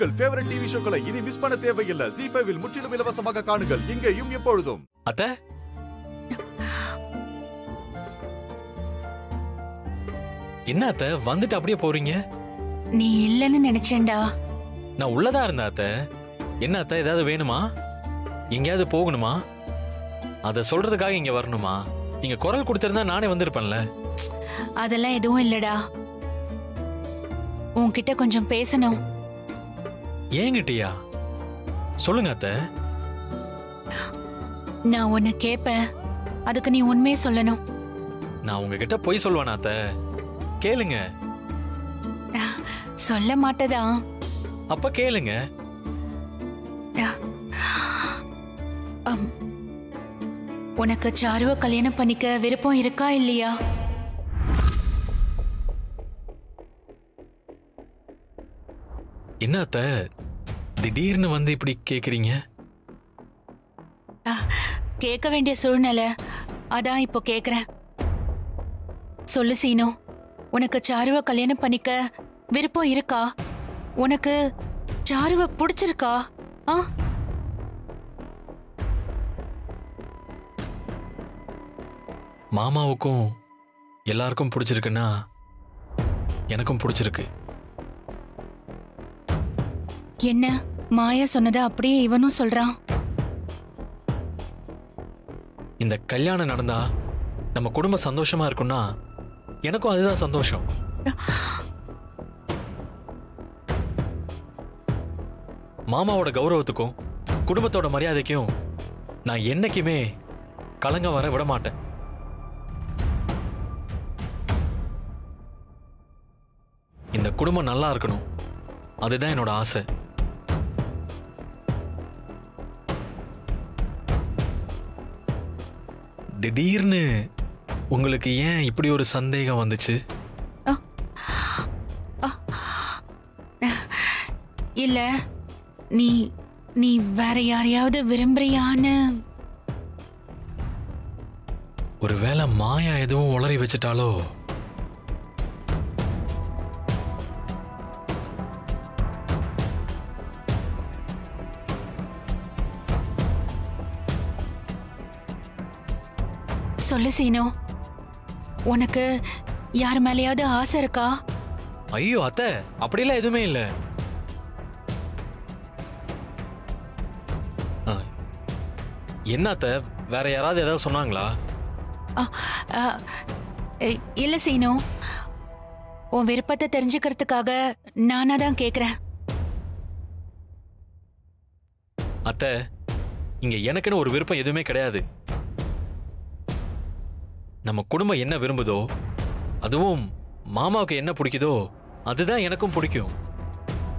உங்கள் favourite TV ஷோக்களை இனி miss பண்ண தேவையில்லை ஜி ஃபைவில் முற்றிலும் இலவசமாக காணுங்கள் இங்கேயும் எப்பொழுதும் அத்தை என்ன அத்தை வந்துட்டு அப்படியே போறீங்க நீ இல்லைன்னு நினைச்சேன்டா நான் உள்ளதா இருந்தேன் அத்தை என்ன அத்தை ஏதாவது வேணுமா எங்கேயாவது போகணுமா அத சொல்றதுக்காக இங்க வரணுமா நீங்க குரல் கொடுத்திருந்தா நானே வந்திருப்பேன்ல அதெல்லாம் எதுவும் இல்லடா உன்கிட்ட கொஞ்சம் பேசணும் ஏங்கிட்டியா சொல்லுங்க அத்தை நான் உன்னை கேட்பேன் அதுக்கு நீ உண்மையை சொல்லணும் நான் உங்ககிட்ட பொய் சொல்வேனா அத்தை கேளுங்க சொல்ல மாட்டதா அப்ப கேளுங்க அம், உனக்கு சாருவ கல்யாணம் பண்ணிக்க விருப்பம் இருக்கா இல்லையா என்ன அத்தை திடீர்னு வந்து இப்படி கேக்குறீங்க கேட்க வேண்டிய சூழ்நிலை அதான் இப்போ கேக்குறேன் சொல்லு சீனு உனக்கு சாருவ கல்யாணம் பண்ணிக்க விருப்பம் இருக்கா உனக்கு சாருவ பிடிச்சிருக்கா ஆ மாமாவுக்கும் எல்லாருக்கும் பிடிச்சிருக்குன்னா எனக்கும் பிடிச்சிருக்கு என்ன மாயா சொன்னதை அப்படியே இவனும் சொல்றான் இந்த கல்யாணம் நடந்தா நம்ம குடும்பம் சந்தோஷமா இருக்கும்னா எனக்கும் அதுதான் சந்தோஷம் மாமாவோட கௌரவத்துக்கும் குடும்பத்தோட மரியாதைக்கும் நான் என்னைக்குமே கலங்க வர விட மாட்டேன் இந்த குடும்பம் நல்லா இருக்கணும் அதுதான் என்னோட ஆசை திடீர்னு உங்களுக்கு ஏன் இப்படி ஒரு சந்தேகம் வந்துச்சு இல்ல நீ நீ வேற யாரையாவது விரும்புறியான்னு ஒருவேளை மாயா எதுவும் உளறி வச்சுட்டாலோ சொல்லு சீனு உனக்கு யார் மேலயாவது ஆசை இருக்கா ஐயோ அத்தை அப்படிலாம் எதுவுமே இல்ல ஆ, என்ன அத்தை வேற யாராவது ஏதாவது சொன்னாங்களா அ, அ, இ- இல்ல சீனு உன் விருப்பத்தை தெரிஞ்சுக்கிறதுக்காக நானா தான் கேக்குறேன் அத்தை இங்க எனக்குன்னு ஒரு விருப்பம் எதுவுமே கிடையாது நம்ம குடும்பம் என்ன விரும்புதோ அதுவும் மாமாவுக்கு என்ன பிடிக்குதோ அதுதான் எனக்கும் பிடிக்கும்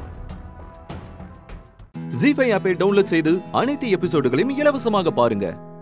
ஜி ஃபைவ் ஆப்பை டவுன்லோட் செய்து அனைத்து எபிசோடுகளையும் இலவசமாக பாருங்க